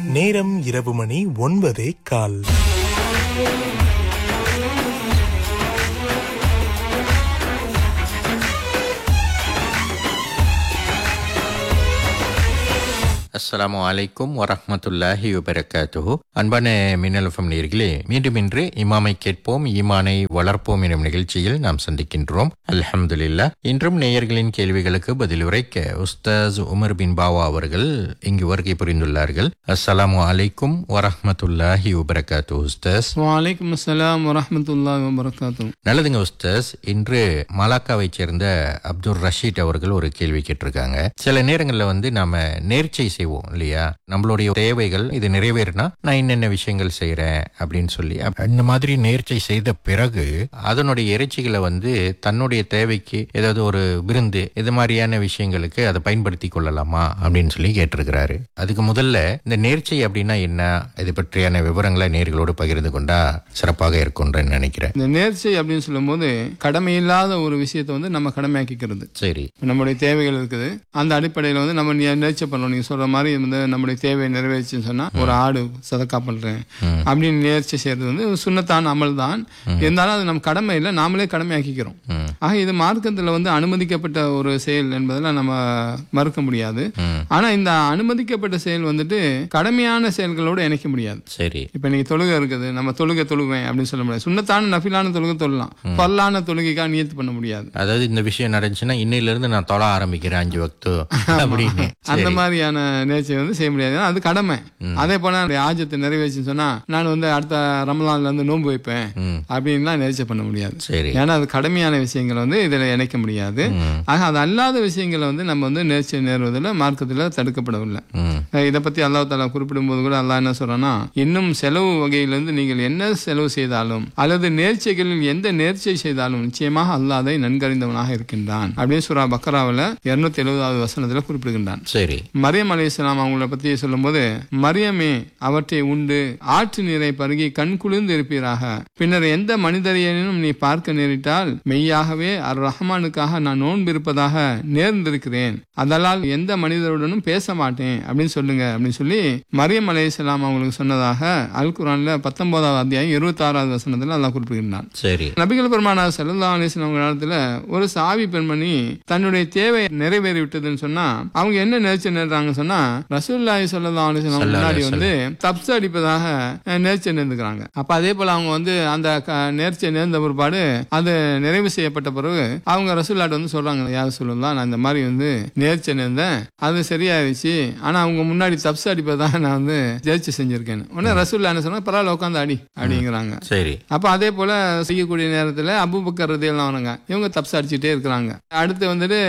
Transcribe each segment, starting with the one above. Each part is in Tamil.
நேரம் இரவு மணி ஒன்பதே கால் அஸ்ஸலாமு அலைக்கும் வரஹ்மத்துல்லாஹி வபரகாத்துஹு அன்பான மின்னலஃபம் நேர்களே மீண்டும் இன்று இமாமை கேட்போம் ஈமானை வளர்ப்போம் எனும் நிகழ்ச்சியில் நாம் சந்திக்கின்றோம் அல்ஹம்துலில்லா இன்றும் நேயர்களின் கேள்விகளுக்கு பதில் உரைக்க உஸ்தாஸ் உமர் பின் பாவா அவர்கள் இங்கு வருகை புரிந்துள்ளார்கள் அஸ்ஸலாமு அலைக்கும் வரஹ்மத்துல்லாஹி வபரகாத்து உஸ்தாஸ் வலைக்கம் அஸ்ஸலாம் வரஹ்மத்துல்லாஹி வபரகாத்துஹு நல்லதுங்க உஸ்தாஸ் இன்று மலாக்காவைச் சேர்ந்த அப்துல் ரஷீத் அவர்கள் ஒரு கேள்வி கேட்டிருக்காங்க சில நேரங்கள்ல வந்து நாம நேர்ச்சை செய்வோம் இல்லையா நம்மளுடைய தேவைகள் இது நிறைவேறினா நான் என்னென்ன விஷயங்கள் செய்யறேன் அப்படின்னு சொல்லி அப்ப இந்த மாதிரி நேர்ச்சை செய்த பிறகு அதனுடைய இறைச்சிகளை வந்து தன்னுடைய தேவைக்கு ஏதாவது ஒரு விருந்து இது மாதிரியான விஷயங்களுக்கு அதை பயன்படுத்தி கொள்ளலாமா அப்படின்னு சொல்லி கேட்டிருக்கிறாரு அதுக்கு முதல்ல இந்த நேர்ச்சை அப்படின்னா என்ன இது பற்றியான விவரங்களை நேர்களோடு பகிர்ந்து கொண்டா சிறப்பாக இருக்கும்னு நினைக்கிறேன் இந்த நேர்ச்சை அப்படின்னு சொல்லும்போது கடமையில்லாத ஒரு விஷயத்தை வந்து நம்ம கடமையாக்கிக்கிறது சரி நம்முடைய தேவைகள் இருக்குது அந்த அடிப்படையில் வந்து நம்ம நே- நேர்ச்சை பண்ணணும் நீங்க சொல்ற மாதிரி வந்து நம்முடைய தேவையை நிறைவேற்றுன்னு சொன்னா ஒரு ஆடு சதக்கா பண்றேன் அப்படின்னு நேர்ச்சை செய்யறது வந்து ஒரு சுண்ணத்தான அமல் தான் இருந்தாலும் அது நம்ம கடமை இல்லை நாமளே கடமையாக்கிக்கிறோம் ம். ஆக இது மார்க்கத்துல வந்து அனுமதிக்கப்பட்ட ஒரு செயல் என்பதெல்லாம் நம்ம மறுக்க முடியாது ம். ஆனா இந்த அனுமதிக்கப்பட்ட செயல் வந்துட்டு கடமையான செயல்களோடு இணைக்க முடியாது சரி இப்ப இன்னைக்கு தொழுகை இருக்குது நம்ம தொழுகை தொழுவேன் அப்படின்னு சொல்ல முடியாது சுண்ணத்தான நஃபிலான தொழுகை தொழலாம் பல்லான தொழுகைக்காக நியத்து பண்ண முடியாது அதாவது இந்த விஷயம் நடந்துச்சுன்னா இன்னையில இருந்து நான் தொழ ஆரம்பிக்கிறேன் அஞ்சு வக்து அப்படின்னு அந்த மாதிரியான நேர்ச்சியை வந்து செய்ய முடியாது ஏன்னா அது கடமை அதே போல என்னுடைய ஆஜத்தை நிறைவேச்சுன்னு சொன்னா நான் வந்து அடுத்த ரமலான்ல இருந்து நோன்பு வைப்பேன் ம். அப்படின்லாம் நேர்ச்சை பண்ண முடியாது சரி ஏன்னா அது கடமையான விஷயங்களை வந்து இதில் இணைக்க முடியாது ம். ஆக அது அல்லாத விஷயங்களை வந்து நம்ம வந்து நேர்ச்சை நேர்வதில் மார்க்கத்தில் தடுக்கப்படவில்லை ம். இதை பத்தி அல்லாஹ் தாலா குறிப்பிடும்போது கூட அல்லாஹ் என்ன சொல்றான்னா இன்னும் செலவு வகையிலிருந்து நீங்கள் என்ன செலவு செய்தாலும் அல்லது நேர்ச்சைகளில் எந்த நேர்ச்சை செய்தாலும் நிச்சயமாக அல்லாஹ் அதை நன்கறிந்தவனாக இருக்கின்றான் அப்படின்னு சூரா பக்கராவில் இருநூத்தி எழுபதாவது வசனத்துல குறிப்பிடுகின்றான் சரி மரியம் அலி இஸ்லாம் அவங்கள பத்தி சொல்லும்போது மரியமே அவற்றை உண்டு ஆற்று நீரை பருகி கண் குளிர்ந்து இருப்பீராக பின்னர் எந்த மனிதரையேனும் நீ பார்க்க நேரிட்டால் மெய்யாகவே அர் ரஹ்மானுக்காக நான் நோன்பு இருப்பதாக நேர்ந்திருக்கிறேன் அதலால் எந்த மனிதருடனும் பேச மாட்டேன் அப்படின்னு சொல்லுங்க அப்படின்னு சொல்லி மரியம் அலி இஸ்லாம் அவங்களுக்கு சொன்னதாக அல் குரான்ல பத்தொன்பதாவது அத்தியாயம் இருபத்தி ஆறாவது வசனத்துல அல்லாஹ் குறிப்பிடுகின்றான் சரி நபிகள் பெருமானா செல்லல்லா அலிஸ்லாம் அவங்க காலத்துல ஒரு சாவி பெண்மணி தன்னுடைய தேவை நிறைவேறி விட்டதுன்னு சொன்னா அவங்க என்ன நேர்ச்சி நேர்றாங்க சொன்னா ரசூல்லாஹி ஸல்லல்லாஹு அலைஹி வஸல்லம் முன்னாடி வந்து தப்ஸ் அடிப்பதாக அஹ், நேர்ச்சி நேர்ந்துக்கிறாங்க அப்ப அதே போல அவங்க வந்து அந்த க- நேர்ச்சி நேர்ந்த பிற்பாடு அது நிறைவு செய்யப்பட்ட பிறகு அவங்க ரசூல்லாட்ட வந்து சொல்றாங்க யார் சொல்லலாம் நான் இந்த மாதிரி வந்து நேர்ச்சி நேர்ந்தேன் அது சரியாயிருச்சு ஆனா அவங்க முன்னாடி தப்ஸ் அடிப்பதாக நான் வந்து ஜெயிச்சு செஞ்சிருக்கேன் உடனே ரசூல்லா என்ன சொன்னா பரவாயில்ல உட்காந்து அடி அப்படிங்கிறாங்க சரி அப்ப அதே போல செய்யக்கூடிய நேரத்துல அபுபக்கர் ரதி எல்லாம் வராங்க இவங்க தப்ஸ் அடிச்சுட்டே இருக்கிறாங்க அடுத்து வந்துட்டு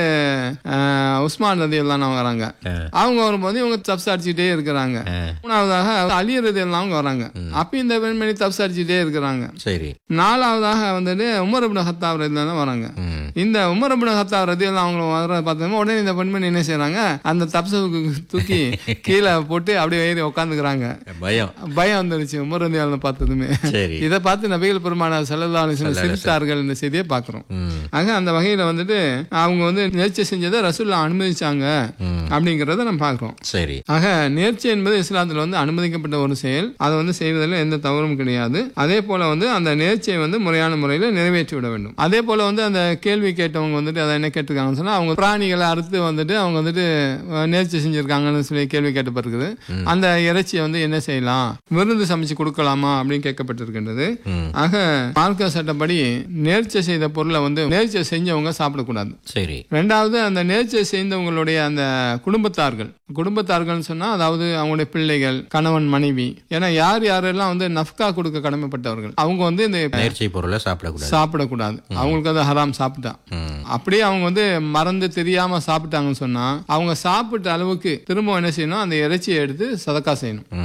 அஹ், உஸ்மான் ரதி எல்லாம் வராங்க அவங்க வரும்போது இவங்க தப்ஸ் அடிச்சுட்டே இருக்கிறாங்க மூணாவதாக அலி ரதி எல்லாம் அவங்க வராங்க அப்ப இந்த பெண்மணி தப்ஸ் அடிச்சுட்டே இருக்கிறாங்க சரி நாலாவதாக வந்துட்டு உமர் அப்னு ஹத்தாப் ரதி எல்லாம் வராங்க ம். இந்த உமர் அப்னு ஹத்தாப் ரதி எல்லாம் அவங்க வர பார்த்தோம் உடனே இந்த பெண்மணி என்ன செய்றாங்க அந்த தப்ஸை தூக்கி கீழே போட்டு அப்படியே ஏறி உட்காந்துக்கிறாங்க பயம் பயம் வந்துருச்சு உமர் ரதி எல்லாம் பார்த்ததுமே சரி இதை பார்த்து நபிகள் பெருமானார் ஸல்லல்லாஹு அலைஹி வஸல்லம் சிரித்தார்கள் இந்த செய்தியை பார்க்கிறோம் ம். ஆக அந்த வகையில வந்துட்டு அவங்க வந்து நேர்ச்சி செஞ்சதை ரசூல்லா அனுமதிச்சாங்க ம். அப்படிங்கறத நம்ம பார்க்கிறோம் சரி ஆக நேர்ச்சி என்பது இஸ்லாத்துல வந்து அனுமதிக்கப்பட்ட ஒரு செயல் அதை வந்து செய்வதில் எந்த தவறும் கிடையாது அதே போல வந்து அந்த நேர்ச்சியை வந்து முறையான முறையில் நிறைவேற்றி விட வேண்டும் அதே போல வந்து அந்த கேள்வி கேட்டவங்க வந்துட்டு அதை என்ன கேட்டிருக்காங்கன்னு சொன்னா அவங்க பிராணிகளை அறுத்து வந்துட்டு அவங்க வந்துட்டு அஹ், நேர்ச்சி செஞ்சிருக்காங்கன்னு சொல்லி கேள்வி கேட்டப்பட்டிருக்குது அந்த இறைச்சியை வந்து என்ன செய்யலாம் விருந்து சமைச்சு கொடுக்கலாமா அப்படின்னு கேட்கப்பட்டிருக்கின்றது ம். ஆக மார்க்க சட்டப்படி நேர்ச்சை செய்த பொருளை வந்து நேர்ச்சை செஞ்சவங்க சாப்பிடக்கூடாது சரி ரெண்டாவது அந்த நேர்ச்சை செய்தவங்களுடைய அந்த குடும்பத்தார்கள் குடும்பத்தார்கள்னு சொன்னா அதாவது அவங்களுடைய பிள்ளைகள் கணவன் மனைவி ஏன்னா யார் யாரெல்லாம் வந்து நஃப்கா கொடுக்க கடமைப்பட்டவர்கள் அவங்க வந்து இந்த நேர்ச்சை பொருளை சாப்பிடக்கூடாது சாப்பிடக்கூடாது அவங்களுக்கு அது ஹராம் சாப்பிட்டா ம். அப்படியே அவங்க வந்து மறந்து தெரியாம சாப்பிட்டாங்கன்னு சொன்னா அவங்க சாப்பிட்ட அளவுக்கு திரும்ப என்ன செய்யணும் அந்த இறைச்சியை எடுத்து சதக்கா செய்யணும் ம்.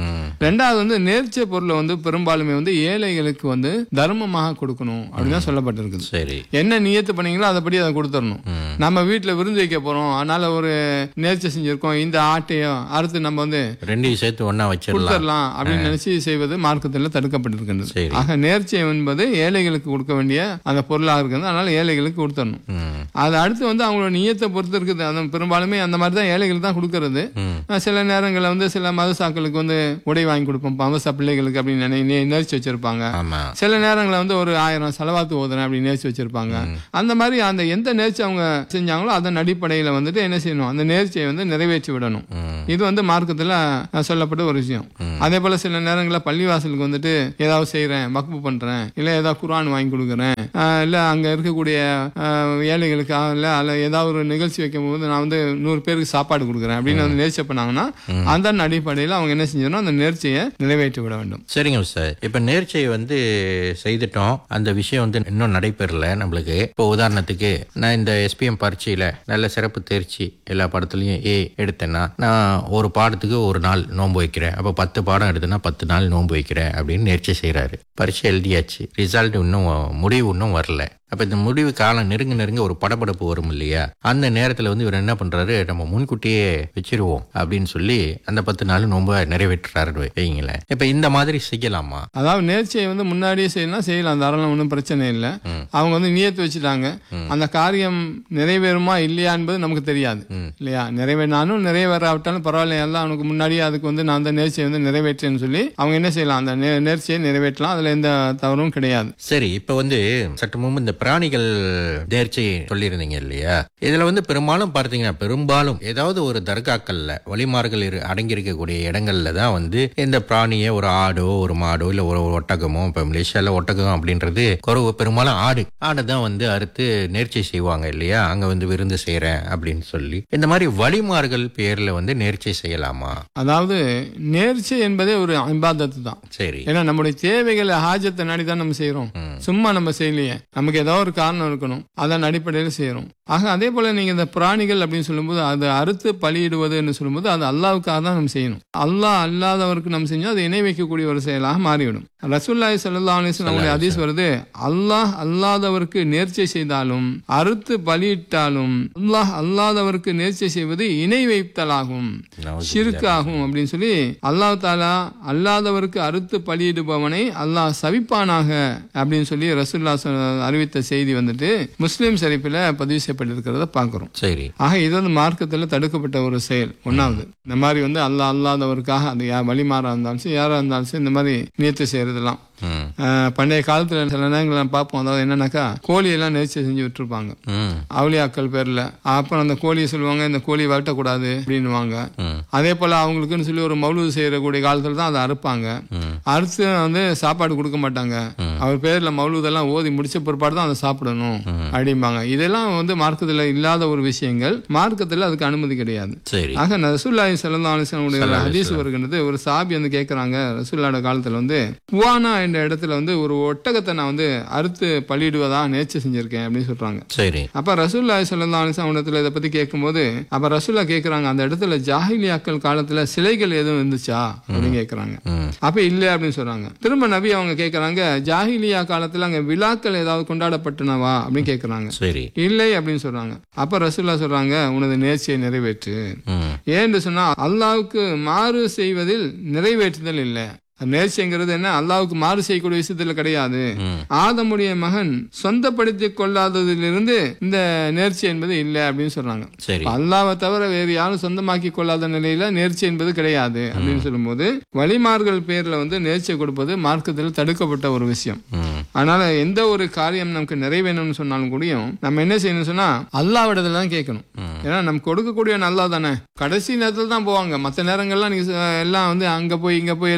ரெண்டாவது வந்து நேர்ச்சை பொருளை வந்து பெரும்பாலுமே வந்து ஏழைகளுக்கு வந்து தர்மமாக கொடுக்கணும் அப்படின்னு தான் சொல்லப்பட்டிருக்குது சரி என்ன நியத்து பண்ணீங்களோ அதைப்படி அதை கொடுத்துடணும் ம். நம்ம வீட்டில் விருந்து வைக்க போறோம் அதனால ஒரு நேர்ச்சை செஞ்சிருக்கோம் இந்த ஆட்டையும் அறுத்து நம்ம வந்து ரெண்டையும் சேர்த்து ஒண்ணா வச்சிடலாம் கொடுத்துடலாம் அப்படின்னு நினைச்சு செய்வது மார்க்கத்தில் தடுக்கப்பட்டிருக்கின்றது சரி. ஆக நேர்ச்சை என்பது ஏழைகளுக்கு கொடுக்க வேண்டிய அந்த பொருளாக இருக்குது அதனால ஏழைகளுக்கு கொடுத்துடணும் ம். அது அடுத்து வந்து அவங்களோட நியத்தை பொறுத்து இருக்குது அது பெரும்பாலுமே அந்த மாதிரி தான் ஏழைகள் தான் கொடுக்கறது ம். அஹ் சில நேரங்களில் வந்து சில மதசாக்களுக்கு வந்து உடை வாங்கி கொடுப்போம் மதசா பிள்ளைகளுக்கு அப்படின்னு நினை நே- நேர்ச்சி வச்சிருப்பாங்க ஆமா சில நேரங்களில் வந்து ஒரு ஆயிரம் செலவாத்து ஓதுறேன் அப்படின்னு நேர்ச்சி வச்சிருப்பாங்க அந்த மாதிரி அந்த எந்த நேர்ச்சி அவங்க செஞ்சாங்களோ அதன் அடிப்படையில் வந்துட்டு என்ன செய்யணும் அந்த நேர்ச்சியை வந்து நிறைவேற்றி விடணும் ம். இது வந்து மார்க்கத்தில் சொல்லப்பட்ட ஒரு விஷயம் அதே போல சில நேரங்களில் பள்ளிவாசலுக்கு வந்துட்டு ஏதாவது செய்கிறேன் வக்பு பண்ணுறேன் இல்லை ஏதாவது குர்ஆன் வாங்கி கொடுக்குறேன் ஆஹ் இல்லை அங்கே இருக்கக்கூடிய ஆஹ், ஏழைகளுக்கு இல்லை அதில் ஏதாவது ஒரு நிகழ்ச்சி வைக்கும்போது நான் வந்து நூறு பேருக்கு சாப்பாடு கொடுக்குறேன் அப்படின்னு வந்து நேர்ச்சி பண்ணாங்கன்னா அந்த அடிப்படையில் அவங்க என்ன செஞ்சிடணும் அந்த நேர்ச்சியை நிறைவேற்றி விட வேண்டும் சரிங்க சார் இப்ப நேர்ச்சையை வந்து செய்துட்டோம் அந்த விஷயம் வந்து இன்னும் நடைபெறல நம்மளுக்கு இப்போ உதாரணத்துக்கு நான் இந்த எஸ்பிஎம் பரீட்சையில நல்ல சிறப்பு தேர்ச்சி எல்லா பாடத்துலயும் ஏ எடுத்தேன்னா நான் ஒரு பாடத்துக்கு ஒரு நாள் நோன்பு வைக்கிறேன் அப்போ பத்து பாடம் எடுத்தேன்னா பத்து நாள் நோன்பு வைக்கிறேன் அப்படின்னு நேர்ச்சி செய்றாரு பரீட்சை எழுதியாச்சு ரிசல்ட் இன்னும் முடிவு இன்னும் வரல அப்ப இந்த முடிவு காலம் நெருங்க நெருங்க ஒரு படபடப்பு வரும் இல்லையா அந்த நேரத்துல வந்து இவர் என்ன பண்றாரு நம்ம முன்கூட்டியே வச்சிருவோம் அப்படின்னு சொல்லி அந்த பத்து நாள் நோன்ப நிறைவேற்றுறாரு வைங்களேன் இப்ப இந்த மாதிரி செய்யலாமா அதாவது நேர்ச்சியை வந்து முன்னாடியே செய்யலாம் செய்யலாம் தாராளம் ஒன்றும் பிரச்சனை இல்லை அவங்க வந்து நியத்து வச்சுட்டாங்க அந்த காரியம் நிறைவேறுமா இல்லையா என்பது நமக்கு தெரியாது இல்லையா நிறைவேறினாலும் நிறைவேறாவிட்டாலும் பரவாயில்ல எல்லாம் அவனுக்கு முன்னாடியே அதுக்கு வந்து நான் அந்த நேர்ச்சியை வந்து நிறைவேற்றேன்னு சொல்லி அவங்க என்ன செய்யலாம் அந்த நே- நேர்ச்சியை நிறைவேற்றலாம் அதுல எந்த தவறும் கிடையாது சரி இப்ப வந்து சற்று முன்பு இந்த பிராணிகள் தேர்ச்சி சொல்லியிருந்தீங்க இல்லையா இதுல வந்து பெரும்பாலும் பார்த்தீங்கன்னா பெரும்பாலும் ஏதாவது ஒரு தர்காக்கள்ல வழிமார்கள் இரு அடங்கியிருக்கக்கூடிய இடங்கள்ல தான் வந்து இந்த பிராணியை ஒரு ஆடோ ஒரு மாடோ இல்ல ஒரு ஒட்டகமோ இப்ப மலேசியால ஒட்டகம் அப்படின்றது குறவு பெரும்பாலும் ஆடு ஆடை தான் வந்து அறுத்து நேர்ச்சி செய்வாங்க இல்லையா அங்க வந்து விருந்து செய்யறேன் அப்படின்னு சொல்லி இந்த மாதிரி வழிமார்கள் பேர்ல வந்து நேர்ச்சி செய்யலாமா அதாவது நேர்ச்சி என்பதே ஒரு இபாதத்து தான் சரி ஏன்னா நம்முடைய தேவைகளை ஹாஜத்தை நாடி தான் நம்ம செய்யறோம் சும்மா நம்ம செய்யலையே நமக்கு ஏதோ ஒரு காரணம் இருக்கணும் அதன் அடிப்படையில் செய்யறோம் ஆக அதே போல நீங்க இந்த பிராணிகள் அப்படின்னு சொல்லும்போது அதை அறுத்து பலியிடுவதுன்னு சொல்லும்போது அது அல்லாவுக்காக தான் நம்ம செய்யணும் அல்லாஹ் அல்லாதவருக்கு நம்ம செஞ்சோம் அது இணை வைக்கக்கூடிய ஒரு செயலாக மாறிவிடும் ரசூல்லாய் சல்லா அலிஸ்லாம் நம்முடைய ஹதீஸ் வருது அல்லாஹ் அல்லாதவருக்கு நேர்ச்சை செய்தாலும் அறுத்து பலியிட்டாலும் அல்லாஹ் அல்லாதவருக்கு நேர்ச்சை செய்வது இணை வைத்தலாகும் நவுது ஷிர்க் ஆகும் அப்படின்னு சொல்லி அல்லாஹ் தாலா அல்லாதவருக்கு அறுத்து பலியிடுபவனை அல்லாஹ் சவிப்பானாக அப்படின்னு சொல்லி ரசூல்லா சொ- அறிவித்த செய்தி வந்துட்டு முஸ்லீம் ஷரீஃபில் பதிவு செய்யப்பட்டிருக்கிறத பார்க்குறோம் சரி ஆக இது வந்து மார்க்கத்தில் தடுக்கப்பட்ட ஒரு செயல் ஒன்றாவது இந்த மாதிரி வந்து அல்லாஹ் அல்லாதவருக்காக அது யா வழிமாறா இருந்தாலும் சரி யாராக இருந்தாலும் சரி இந்த மாதிரி நியத்து செய்யறதெல்லாம் ம் ஆஹ் பண்டைய காலத்தில் சில நேரங்கள் நம்ம பார்ப்போம் அதாவது என்னன்னாக்கா கோழியெல்லாம் நேர்ச்சி செஞ்சு விட்டுருப்பாங்க ம் அவுளியாக்கள் பேர்ல அப்புறம் அந்த கோழியை சொல்லுவாங்க இந்த கோழியை வரட்டக்கூடாது அப்படின்னுவாங்க ம் அதே போல அவங்களுக்குன்னு சொல்லி ஒரு மௌலூது செய்யக்கூடிய காலத்துல தான் அதை அறுப்பாங்க ம் அறுத்து வந்து சாப்பாடு கொடுக்க மாட்டாங்க அவர் பேர்ல மௌலூதெல்லாம் ஓதி முடிச்ச பிற்பாடு தான் அதை சாப்பிடணும் அப்படிம்பாங்க இதெல்லாம் வந்து மார்க்கத்துல இல்லாத ஒரு விஷயங்கள் மார்க்கத்துல அதுக்கு அனுமதி கிடையாது சரி ஆக ரசூல்லாய் சல்லா அலிஸ்லாமுடைய ஹதீஸ் வருகின்றது ஒரு சாபி வந்து கேட்கறாங்க ரசூல்லாட காலத்துல வந்து குவானா என்ற இடத்துல வந்து ஒரு ஒட்டகத்தை நான் வந்து அறுத்து பலியிடுவதா நேர்ச்சி செஞ்சிருக்கேன் அப்படின்னு சொல்றாங்க சரி அப்ப ரசூல்லா சல்லா அலிஸ்லாம் இடத்துல இதை பத்தி கேட்கும்போது அப்ப ரசூல்லா கேக்குறாங்க அந்த இடத்துல ஜாஹிலியாக்கள் காலத்துல சிலைகள் எதுவும் இருந்துச்சா அப்படின்னு கேக்குறாங்க ம் அப்ப இல்ல அப்படின்னு சொல்றாங்க திரும்ப நபி அவங்க கேக்குறாங்க ஜாஹிலியா காலத்துல அங்க விழாக்கள் ஏதாவது கொண்டாடப்பட்டனவா அப்படின்னு கேக்குறாங்க சரி இல்லை அப்படின்னு சொல்றாங்க அப்ப ரசூல்லா சொல்றாங்க உனது நேர்ச்சியை நிறைவேற்று ம் ஏன்னு சொன்னா அல்லாவுக்கு மாறு செய்வதில் நிறைவேற்றுதல் இல்லை நேர்ச்சிங்கிறது என்ன அல்லாவுக்கு மாறு செய்யக்கூடிய விஷயத்துல கிடையாது ம் ஆதமுடைய மகன் சொந்தப்படுத்திக் கொள்ளாததிலிருந்து இந்த நேர்ச்சி என்பது இல்லை அப்படின்னு சொல்றாங்க சரி இப்ப அல்லாவை தவிர வேறு யாரும் சொந்தமாக்கி கொள்ளாத நிலையில நேர்ச்சி என்பது கிடையாது அப்படின்னு சொல்லும்போது வழிமார்கள் பேர்ல வந்து நேர்ச்சியை கொடுப்பது மார்க்கத்தில் தடுக்கப்பட்ட ஒரு விஷயம் ம் அதனால எந்த ஒரு காரியம் நமக்கு நிறைவேணும்னு சொன்னாலும் கூடயும் நம்ம என்ன செய்யணும் சொன்னா அல்லாவிடத்துல தான் கேட்கணும் ஏன்னா நம்ம கொடுக்கக்கூடிய நல்லா தானே கடைசி நேரத்துல தான் போவாங்க மற்ற நேரங்கள்லாம் நீங்க ச- எல்லாம் வந்து அங்க போய் இங்க போய் எல்லாம் பார்த்து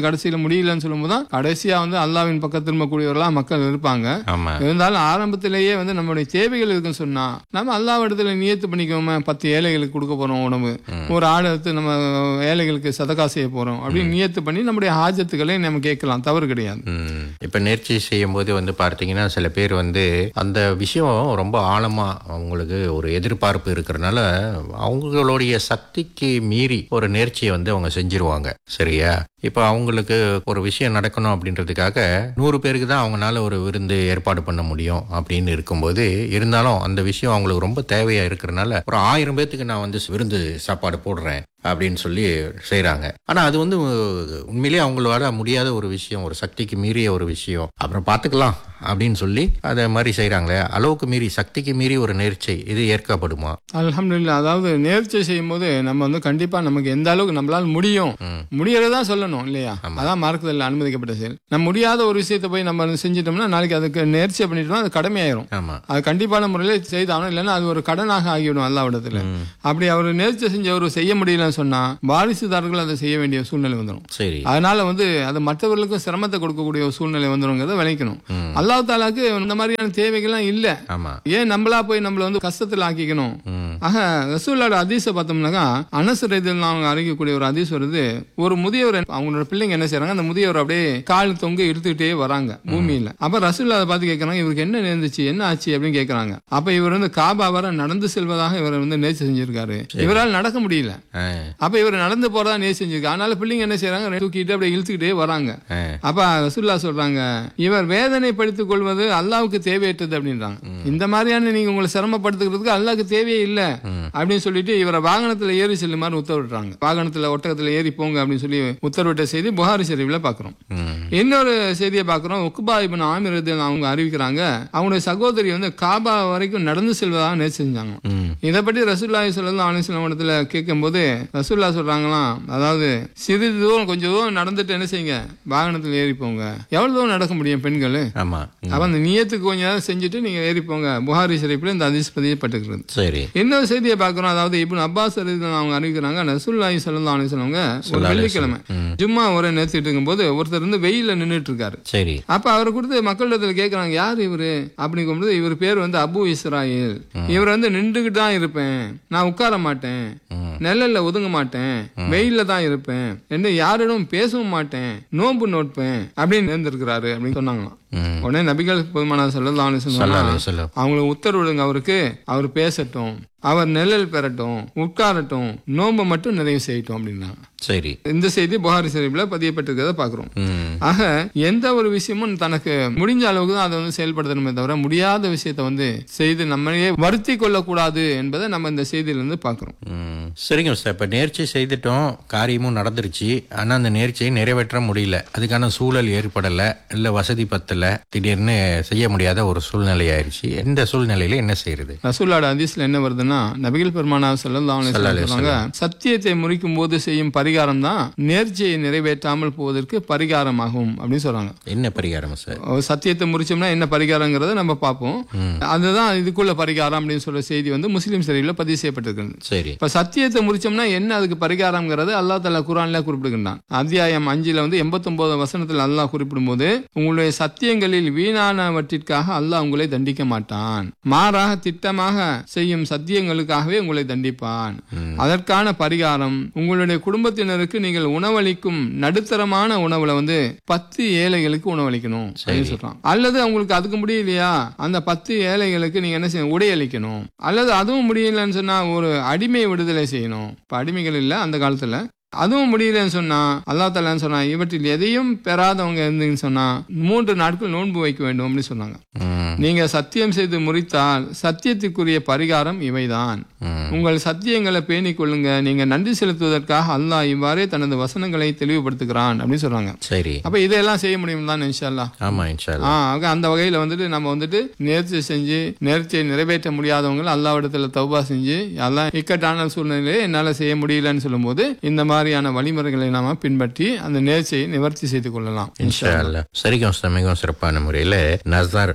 கடைசியில முடியலன்னு சொல்லும்போது தான் கடைசியா வந்து அல்லாவின் பக்கம் திரும்பக்கூடியவர்களா மக்கள் இருப்பாங்க ஆமா இருந்தாலும் ஆரம்பத்திலேயே வந்து நம்மளுடைய தேவைகள் இருக்குன்னு சொன்னா நம்ம அல்லாஹ் இடத்துல நியத்து பண்ணிக்கோமே பத்து ஏழைகளுக்கு கொடுக்க போறோம் உணவு ஒரு ஆடு எடுத்து நம்ம ஏழைகளுக்கு சதக்கா செய்ய போறோம் அப்படின்னு நியத்து பண்ணி நம்முடைய ஹாஜத்துக்களை நம்ம கேட்கலாம் தவறு கிடையாது ம். இப்ப நேர்ச்சி செய்யும் போது வந்து பார்த்தீங்கன்னா சில பேர் வந்து அந்த விஷயம் ரொம்ப ஆழமா அவங்களுக்கு ஒரு எதிர்பார்ப்பு இருக்கிறனால அவங்களுடைய சக்திக்கு மீறி ஒரு நேர்ச்சியை வந்து அவங்க செஞ்சிருவாங்க சரியா இப்ப அவங்களுக்கு ஒரு விஷயம் நடக்கணும் அப்படின்றதுக்காக நூறு பேருக்கு தான் அவங்களால ஒரு விருந்து ஏற்பாடு பண்ண முடியும் அப்படின்னு இருக்கும்போது இருந்தாலும் அந்த விஷயம் அவங்களுக்கு ரொம்ப தேவையா இருக்கிறனால ஒரு ஆயிரம் பேத்துக்கு நான் வந்து விருந்து சாப்பாடு போடுறேன் அப்படின்னு சொல்லி செய்றாங்க ஆனா அது வந்து உண்மையிலேயே அவங்களால முடியாத ஒரு விஷயம் ஒரு சக்திக்கு மீறிய ஒரு விஷயம் அப்புறம் பார்த்துக்கலாம் அப்படின்னு சொல்லி அதை மாதிரி செய்றாங்களே அளவுக்கு மீறி சக்திக்கு மீறி ஒரு நேர்ச்சை இது ஏற்கப்படுமா அல்ஹம்துலில்லாஹ் அதாவது நேர்ச்சை செய்யும் போது நம்ம வந்து கண்டிப்பா நமக்கு எந்த அளவுக்கு நம்மளால முடியும் முடியறதா சொல்லணும் இல்லையா அதான் மார்க்கத்தில் அனுமதிக்கப்பட்ட செயல் நம்ம முடியாத ஒரு விஷயத்தை போய் நம்ம வந்து செஞ்சிட்டோம்னா நாளைக்கு அதுக்கு நேர்ச்சை பண்ணிட்டோம்னா அது கடமையாயிரும் ஆமா அது கண்டிப்பான முறையில் செய்தாலும் இல்லைன்னா அது ஒரு கடனாக ஆகிவிடும் அல்லாவிடத்துல அப்படி அவர் நேர்ச்சை செஞ்சவர் செய்ய முடியலன்னு சொன்னா வாரிசுதாரர்கள் அதை செய்ய வேண்டிய சூழ்நிலை வந்துடும் சரி அதனால வந்து அது மற்றவர்களுக்கும் சிரமத்தை கொடுக்கக்கூடிய ஒரு சூழ்நிலை வந்துருங்கிறத விளைக்கணும் அல்லாஹ் தாலாக்கு இந்த மாதிரியான தேவைகள்லாம் இல்ல ஆமா ஏன் நம்மளா போய் நம்மள வந்து கஷ்டத்துல ஆக்கிக்கணும் ம். ஆக ரசூல்லோட அதிச பார்த்தோம்னாக்கா அனசு ரீதியில் அவங்க அறிவிக்கக்கூடிய ஒரு அதிஸ் வருது ஒரு முதியவர் அவங்களோட பிள்ளைங்க என்ன செய்றாங்க அந்த முதியவர் அப்படியே கால் தொங்க இழுத்துக்கிட்டே வராங்க பூமியில அப்ப ரசூல்லா அதை பார்த்து கேட்கறாங்க இவருக்கு என்ன நேர்ந்துச்சு என்ன ஆச்சு அப்படின்னு கேட்கறாங்க அப்ப இவர் வந்து காபா வர நடந்து செல்வதாக இவர் வந்து நேர்ச்சி செஞ்சிருக்காரு இவரால் நடக்க முடியல ஆ, அப்ப இவர் நடந்து போறதா நேர்ச்சி செஞ்சிருக்கு அதனால பிள்ளைங்க என்ன செய்றாங்க தூக்கிட்டு அப்படியே இழுத்துக்கிட்டே வராங்க ஆ. அப்ப ரசூல்லா சொல்றாங்க இவர் வேதனைப்படுத்திக் கொள்வது அல்லாவுக்கு தேவையற்றது அப்படின்றாங்க இந்த மாதிரியான நீங்க உங்களை சிரமப்படுத்துக்கிறதுக்கு அல்லாவுக்கு தேவையே இல்ல அப்படின்னு சொல்லிட்டு இவரை வாகனத்துல ஏறி செல்லுமாறு உத்தரவிடுறாங்க வாகனத்துல ஒட்டகத்துல ஏறி போங்க அப்படின்னு சொல்லி உத்தரவிட்ட செய்தி புகாரி ஷெரீஃப்ல பாக்குறோம் ம். இன்னொரு செய்தியை பார்க்குறோம் உக்குபா இபின் ஆமிர் ரலியல்லாஹு அவங்க அறிவிக்கிறாங்க அவங்களுடைய சகோதரி வந்து காபா வரைக்கும் நடந்து செல்வதாக நேர்ச்சி செஞ்சாங்க ம். இதை பற்றி ரசூல்லாஹி ஸல்லல்லாஹு அலைஹி வஸல்லம் இடத்துல கேட்கும்போது ரசூல்லா சொல்றாங்களாம் அதாவது சிறிது தூரம் கொஞ்சம் தூரம் நடந்துட்டு என்ன செய்யுங்க வாகனத்தில் ஏறி போங்க எவ்வளவு தூரம் நடக்க முடியும் பெண்கள் ஆமா ம். அப்ப அந்த நியத்துக்கு கொஞ்சம் நேரம் செஞ்சுட்டு நீங்க ஏறி போங்க புகாரி ஷரீஃப்ல இந்த அதிஸ் பதியப்பட்டிருக்கிறது சரி இன்னொரு செய்தியை பார்க்கிறோம் அதாவது இப்னு அப்பாஸ் ரலியல்லாஹு அவங்க அறிவிக்கிறாங்க ரசூலுல்லாஹி ஸல்லல்லாஹு அலைஹி வஸல்லம் ஒரு வெள்ளிக்கிழமை ஜும்மா உரை நேர்த்திட்டு இருக்கும்போது ஒருத்தர் இருந்து வெயில்ல நின்னுட்டு இருக்காரு சரி அப்ப அவரை கொடுத்து மக்களிடத்துல கேக்குறாங்க யார் இவரு அப்படிங்கும்போது இவர் பேர் வந்து அபு இஸ்ராயேல் இவர் வந்து நின்றுகிட்டு தான் இருப்பேன் நான் உட்கார மாட்டேன் நிழல்ல ஒதுங்க மாட்டேன் வெயில்ல தான் இருப்பேன் என்ன யாரிடம் பேசவும் மாட்டேன் நோன்பு நோட்பேன் அப்படின்னு இருந்திருக்கிறாரு அப்படின்னு சொன்னாங்களாம் ம். உடனே நபிகள் பொதுமான சொல்லலாம் ஸல்லல்லாஹு அலைஹி வஸல்லம். அவங்களுக்கு உத்தரவிடுங்க அவருக்கு அவர் பேசட்டும் அவர் நிழல் பெறட்டும் உட்காரட்டும் நோன்பை மட்டும் நிறைவு செய்யட்டும் அப்படின்னாங்க சரி இந்த செய்தி புகாரி ஷரீஃப்ல பதியப்பட்டிருக்கிறத பாக்குறோம் ம். ஆக எந்த ஒரு விஷயமும் தனக்கு முடிஞ்ச அளவுக்கு தான் அதை வந்து செயல்படுத்தணுமே தவிர முடியாத விஷயத்தை வந்து செய்து நம்மளையே வருத்தி கொள்ளக்கூடாது என்பதை நம்ம இந்த செய்தியிலிருந்து பார்க்கிறோம் ம். சரிங்க சார் இப்போ நேர்ச்சி செய்துட்டோம் காரியமும் நடந்துருச்சு ஆனால் அந்த நேர்ச்சியை நிறைவேற்ற முடியல அதுக்கான சூழல் ஏற்படலை இல்லை வசதி பத்தல திடீர்னு செய்ய முடியாத ஒரு சூழ்நிலை ஆயிடுச்சு இந்த சூழ்நிலையில என்ன செய்யறது ரசூல்லாட ஹதீஸ்ல என்ன வருதுன்னா நபிகள் பெருமானா ஸல்லல்லாஹு அலைஹி வஸல்லம் சொல்றாங்க சத்தியத்தை முறிக்கும் போது செய்யும் பரிகாரம் தான் நேர்ச்சியை நிறைவேற்றாமல் போவதற்கு பரிகாரமாகும் அப்படின்னு சொல்றாங்க என்ன பரிகாரம் சார் ஒரு சத்தியத்தை முறிச்சோம்னா என்ன பரிகாரங்கிறத நம்ம பார்ப்போம் அதுதான் இதுக்குள்ள பரிகாரம் அப்படின்னு சொல்ற செய்தி வந்து முஸ்லீம் சரியில பதிவு செய்யப்பட்டிருக்கிறது சரி இப்ப சத்தியத்தை முறிச்சோம்னா என்ன அதுக்கு பரிகாரம்ங்கிறது அல்லாஹ் தலா குரான்ல குறிப்பிடுகின்றான் அத்தியாயம் அஞ்சுல வந்து எண்பத்தொன்பது வசனத்தில் அல்லாஹ் குறிப்பிடும்போது உங்களுடைய சத்தியங்களில் வீணானவற்றிற்காக அல்லாஹ் உங்களை தண்டிக்க மாட்டான் மாறாக திட்டமாக செய்யும் சத்தியங்களுக்காகவே உங்களை தண்டிப்பான் அதற்கான பரிகாரம் உங்களுடைய குடும்பத்தினருக்கு நீங்கள் உணவளிக்கும் நடுத்தரமான உணவுல வந்து பத்து ஏழைகளுக்கு உணவளிக்கணும் அப்படின்னு சொல்றான் அல்லது அவங்களுக்கு அதுக்கு முடியலையா அந்த பத்து ஏழைகளுக்கு நீங்க என்ன செய்யணும் உடை அளிக்கணும் அல்லது அதுவும் முடியலன்னு சொன்னா ஒரு அடிமை விடுதலை செய்யணும் இப்ப அடிமைகள் இல்ல அந்த காலத்துல அதுவும் முடியலன்னு சொன்னா அல்லா தலான்னு சொன்னா இவற்றில் எதையும் பெறாதவங்க இருந்தீங்கன்னு சொன்னா மூன்று நாட்கள் நோன்பு வைக்க வேண்டும் அப்படின்னு சொன்னாங்க ம். நீங்க சத்தியம் செய்து முறித்தால் சத்தியத்துக்குரிய பரிகாரம் இவைதான் ம். உங்கள் சத்தியங்களை பேணிக் கொள்ளுங்க நீங்க நன்றி செலுத்துவதற்காக அல்லாஹ் இவ்வாறே தனது வசனங்களை தெளிவுபடுத்துகிறான் அப்படின்னு சொல்றாங்க சரி அப்ப இதெல்லாம் செய்ய முடியும் தான் இன்ஷால்லா ஆமா இன்ஷா ஆ ஆக அந்த வகையில வந்துட்டு நம்ம வந்துட்டு நேர்ச்சி செஞ்சு நேர்ச்சியை நிறைவேற்ற முடியாதவங்க அல்லாவிடத்துல தௌபா செஞ்சு எல்லாம் இக்கட்டான சூழ்நிலையை என்னால செய்ய முடியலன்னு சொல்லும்போது இந்த மாதிரியான வழிமுறைகளை நாம பின்பற்றி அந்த நேர்ச்சியை நிவர்த்தி செய்து கொள்ளலாம் இன்ஷா அல்லா சரிங்க உஸ்தாத், மிகவும் சிறப்பான முறையில் நசார் அஹ்,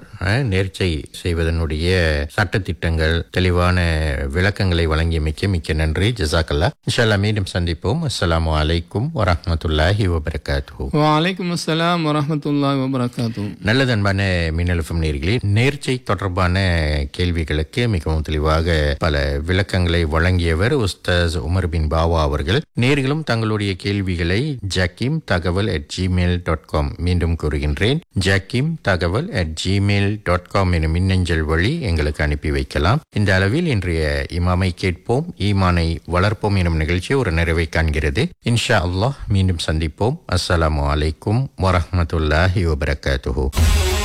நேர்ச்சை செய்வதனுடைய சட்டத்திட்டங்கள் தெளிவான விளக்கங்களை வழங்கியமைக்க மிக்க நன்றி ஜசாக்கல்லா இன்ஷால்லா மீண்டும் சந்திப்போம் அஸ்ஸலாமு அலைக்கும் வரஹ்மத்துல்லாஹி வபரகாத்துஹு வலைக்கம் அஸ்ஸலாம் வரஹமத்துல்லாஹி வபரகாத்து நல்லது அன்பான மின்னலுஃபம் நேர்களே நேர்ச்சை தொடர்பான கேள்விகளுக்கு மிகவும் தெளிவாக பல விளக்கங்களை வழங்கியவர் உஸ்தாஸ் உமர் பின் பாவா அவர்கள் நேர்களும் தங்களுடைய கேள்விகளை ஜக்கீம் தகவல் அட் ஜிமெயில் டாட் காம் மீண்டும் கூறுகின்றேன் ஜக்கீம் தகவல் அட் ஜிமெயில் டாட் காம் எனும் மின்னஞ்சல் வழி எங்களுக்கு அனுப்பி வைக்கலாம் இந்த அளவில் இன்றைய இமாமை கேட்போம் ஈமானை வளர்ப்போம் எனும் நிகழ்ச்சி ஒரு நிறைவை காண்கிறது இன்ஷா அல்லாஹ் மீண்டும் சந்திப்போம் அஸ்ஸலாமு அலைக்கும் வரஹ்மத்துல்லாஹி வபரகாத்துஹு